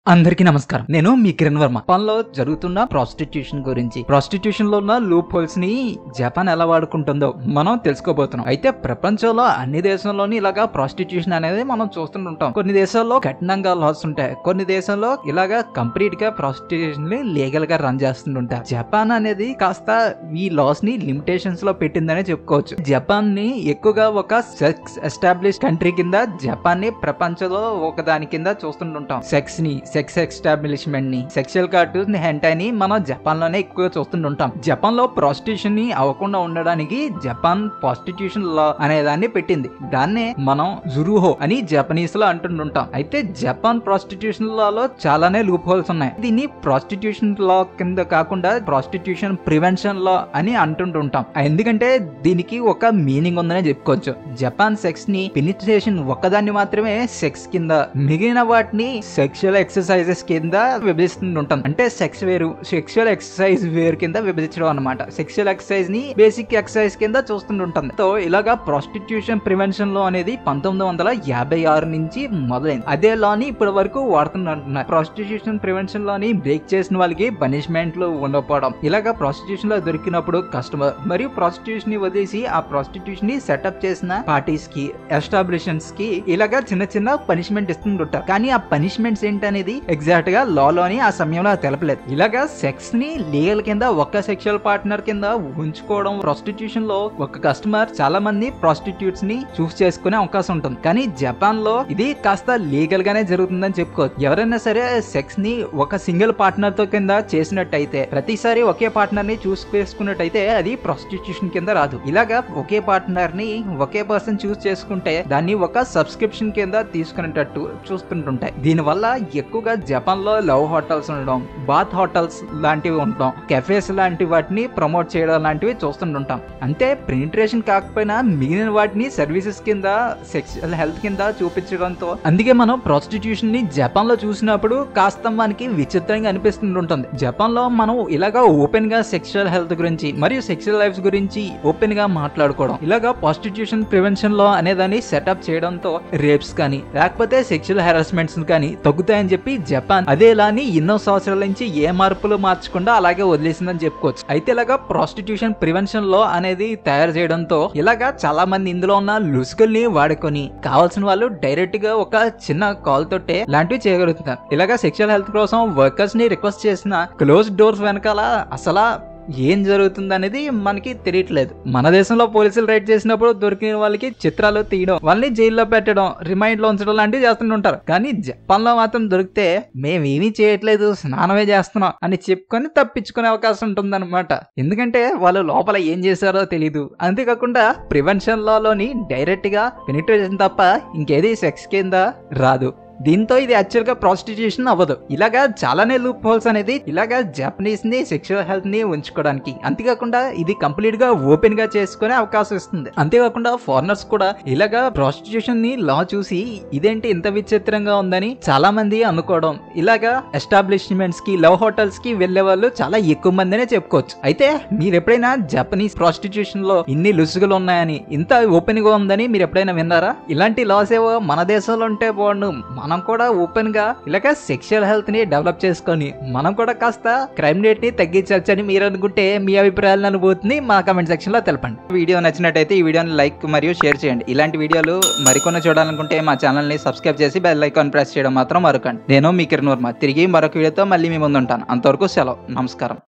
అందరికీ నమస్కారం నేను మీ కిరణ్ వర్మ జపాన్లో జరుగుతున్న ప్రాస్టిట్యూషన్ గురించి ప్రాస్టిట్యూషన్ లో ఉన్న లూప్ హోల్స్ ని జపాన్ ఎలా వాడుకుంటుందో మనం తెలుసుకోబోతున్నాం అయితే ప్రపంచంలో అన్ని దేశాల్లోని ఇలాగా ప్రాస్టిట్యూషన్ అనేది మనం చూస్తుంటాం కొన్ని దేశాల్లో కఠినంగా లాస్ ఉంటాయి కొన్ని దేశాల్లో ఇలాగా కంప్లీట్ గా ప్రాస్టిట్యూషన్ ని లీగల్ గా రన్ చేస్తుంటారు జపాన్ అనేది కాస్త ఈ లాస్ ని లిమిటేషన్స్ లో పెట్టిందనే చెప్పుకోవచ్చు జపాన్ ని ఎక్కువగా ఒక సెక్స్ ఎస్టాబ్లిష్ కంట్రీ కింద జపాన్ ని ప్రపంచంలో ఒక దాని కింద చూస్తుంటుంటాం సెక్స్ ని సెక్స్ ఎస్టాబ్లిష్మెంట్ ని సెక్షువల్ కార్టూన్స్ ని హెంటై ని మనం జపాన్ లోనే ఎక్కువగా చూస్తుంటుంటాం జపాన్ లో ప్రాస్టిట్యూషన్ ని అవ్వకుండా ఉండడానికి జపాన్ ప్రాస్టిట్యూషన్ లా అనే దాన్ని పెట్టింది దాన్నే మనం జురుహో అని జపనీస్ లో అంటుంటుంటాం అయితే జపాన్ ప్రాస్టిట్యూషన్ లాలో చాలానే లూప్ హోల్స్ ఉన్నాయి దీన్ని ప్రాస్టిట్యూషన్ లా కింద కాకుండా ప్రాస్టిట్యూషన్ ప్రివెన్షన్ లా అని అంటుంటుంటాం ఎందుకంటే దీనికి ఒక మీనింగ్ ఉందనే చెప్పుకోవచ్చు జపాన్ సెక్స్ ని పెనిట్రేషన్ ఒక్కదాన్ని మాత్రమే సెక్స్ కింద మిగిలిన వాటిని సెక్షువల్ ఎక్సర్సైజెస్ కింద విభజిస్తుంటాం అంటే సెక్స్ వేరు సెక్షువల్ ఎక్సర్సైజ్ వేరు కింద విభజించడం అనమాట సెక్షువల్ ఎక్సర్సైజ్ ని బేసిక్ ఎక్సర్సైజ్ కింద చూస్తుంటుంటాం సో ఇలాగా ప్రాస్టిట్యూషన్ ప్రివెన్షన్ లో అనేది పంతొమ్మిది వందల యాభై ఆరు నుంచి మొదలైంది అదే లాని ఇప్పటి వరకు వాడుతున్నారు ప్రాస్టిట్యూషన్ ప్రివెన్షన్ లోని బ్రేక్ చేసిన వాళ్ళకి పనిష్మెంట్లు ఉండకపోవడం ఇలాగా ప్రాస్టిట్యూషన్ లో దొరికినప్పుడు కస్టమర్ మరియు ప్రాస్టిట్యూషన్ ని వదిలేసి ఆ ప్రాస్టిట్యూషన్ ని సెటప్ చేసిన పార్టీస్ కి ఎస్టాబ్లిషన్స్ కి ఇలాగా చిన్న చిన్న పనిష్మెంట్ ఇస్తుంటారు కానీ ఆ పనిష్మెంట్స్ ఏంటనేది ఎగ్జాక్ట్ గా లా లోని ఆ సమయంలో తెలపలేదు ఇలాగా సెక్స్ ని లీగల్ కింద ఒక్క సెక్షువల్ పార్ట్నర్ కింద ఉంచుకోవడం ప్రాస్టిట్యూషన్ లో ఒక కస్టమర్ చాలా మంది ప్రాస్టిట్యూట్స్ ని చూస్ చేసుకునే అవకాశం ఉంటుంది కానీ జపాన్ లో ఇది కాస్త లీగల్ గానే జరుగుతుందని చెప్పుకోవచ్చు ఎవరైనా సరే సెక్స్ ని ఒక సింగిల్ పార్ట్నర్ తో కింద చేసినట్టయితే ప్రతిసారి ఒకే పార్ట్నర్ ని చూస్ చేసుకున్నట్టయితే అది ప్రాస్టిట్యూషన్ కింద రాదు ఇలాగా ఒకే పార్ట్నర్ ని ఒకే పర్సన్ చూస్ చేసుకుంటే దాన్ని ఒక సబ్స్క్రిప్షన్ కింద తీసుకునేటట్టు చూస్తుంటుంటాయి దీనివల్ల ఎక్కువగా జపాన్ లో లవ్ హోటల్స్ ఉండడం బాత్ హోటల్స్ లాంటివి ఉండడం కెఫేస్ లాంటి వాటిని ప్రమోట్ చేయడం లాంటివి చూస్తుంటుంటాం అంటే పెనిట్రేషన్ కాకపోయినా మిగిలిన వాటిని సర్వీసెస్ కింద సెక్షువల్ హెల్త్ కింద చూపించడంతో అందుకే మనం ప్రాస్టిట్యూషన్ ని జపాన్ లో చూసినప్పుడు కాస్త మనకి విచిత్రంగా అనిపిస్తుంటుంది జపాన్ లో మనం ఇలాగా ఓపెన్ గా సెక్షువల్ హెల్త్ గురించి మరియు సెక్షువల్ లైఫ్ గురించి ఓపెన్ గా మాట్లాడుకోవడం ఇలాగా ప్రాస్టిట్యూషన్ ప్రివెన్షన్ లో అనే దాన్ని సెటప్ చేయడంతో రేప్స్ కానీ లేకపోతే సెక్షువల్ హెరాస్మెంట్స్ కానీ తగ్గుతాయని చెప్పి జపాన్ అదేలాని ఎన్నో సంవత్సరాల నుంచి ఏ మార్పులు మార్చకుండా అలాగే వదిలేసిందని చెప్పుకోవచ్చు అయితే ఇలాగా ప్రాస్టిట్యూషన్ ప్రివెన్షన్ లో అనేది తయారు చేయడంతో ఇలాగా చాలా మంది ఇందులో ఉన్న లుసుకుల్ని వాడుకొని కావాల్సిన వాళ్ళు డైరెక్ట్ గా ఒక చిన్న కాల్ తోటే లాంటివి చేయగలుగుతున్నారు ఇలాగా సెక్షువల్ హెల్త్ కోసం వర్కర్స్ ని రిక్వెస్ట్ చేసిన క్లోజ్ డోర్స్ వెనకాల అసలు ఏం జరుగుతుంది అనేది మనకి తెలియట్లేదు మన దేశంలో పోలీసులు రైడ్ చేసినప్పుడు దొరికిన వాళ్ళకి చిత్రాలు తీయడం వాళ్ళని జైల్లో పెట్టడం రిమైండ్ లో ఉంచడం లాంటివి చేస్తుంటారు కానీ జపాన్ లో మాత్రం దొరికితే మేమేమీ చేయట్లేదు స్నానమే చేస్తున్నాం అని చెప్పుకొని తప్పించుకునే అవకాశం ఉంటుందన్నమాట ఎందుకంటే వాళ్ళు లోపల ఏం చేశారో తెలియదు అంతేకాకుండా ప్రివెన్షన్ లాలోని డైరెక్ట్ గా పెనిట్రేషన్ తప్ప ఇంకేది సెక్స్ కింద రాదు దీంతో ఇది యాక్చువల్ గా ప్రాస్టిట్యూషన్ అవ్వదు ఇలాగా చాలానే లూప్ హోల్స్ అనేది ఇలాగా జపనీస్ ని సెక్షువల్ హెల్త్ ని ఉంచుకోవడానికి అంతేకాకుండా ఇది కంప్లీట్ గా ఓపెన్ గా చేసుకునే అవకాశం ఇస్తుంది అంతేకాకుండా ఫారినర్స్ కూడా ఇలాగా ప్రాస్టిట్యూషన్ ని లా చూసి ఇదేంటి ఇంత విచిత్రంగా ఉందని చాలా మంది అనుకోవడం ఇలాగా ఎస్టాబ్లిష్మెంట్స్ కి లవ్ హోటల్స్ కి వెళ్లే వాళ్ళు చాలా ఎక్కువ మందినే చెప్పుకోవచ్చు అయితే మీరు ఎప్పుడైనా జపనీస్ ప్రాస్టిట్యూషన్ లో ఇన్ని లుసుగులు ఉన్నాయని ఇంత ఓపెన్ గా ఉందని మీరు ఎప్పుడైనా విన్నారా ఇలాంటి లాస్ ఏవో మన దేశంలో ఉంటే బాగుండు మనం కూడా ఓపెన్ గా ఇలాగ సెక్షువల్ హెల్త్ ని డెవలప్ చేసుకొని మనం కూడా కాస్త క్రైమ్ రేట్ ని తగ్గించవచ్చు అని మీరు అనుకుంటే మీ అభిప్రాయాలను అనుభూతిని మా కమెంట్ సెక్షన్ లో తెలపండి వీడియో నచ్చినట్టయితే ఈ వీడియోని లైక్ మరియు షేర్ చేయండి ఇలాంటి వీడియోలు మరికొన్ని చూడాలనుకుంటే మా ఛానల్ ని సబ్స్క్రైబ్ చేసి బెల్ ఐకాన్ ప్రెస్ చేయడం మాత్రం మరొకండి నేను మీ కిరణ్ వర్మ తిరిగి మరొక వీడియోతో మళ్ళీ మీ ముందు ఉంటాను అంతవరకు సెలవు నమస్కారం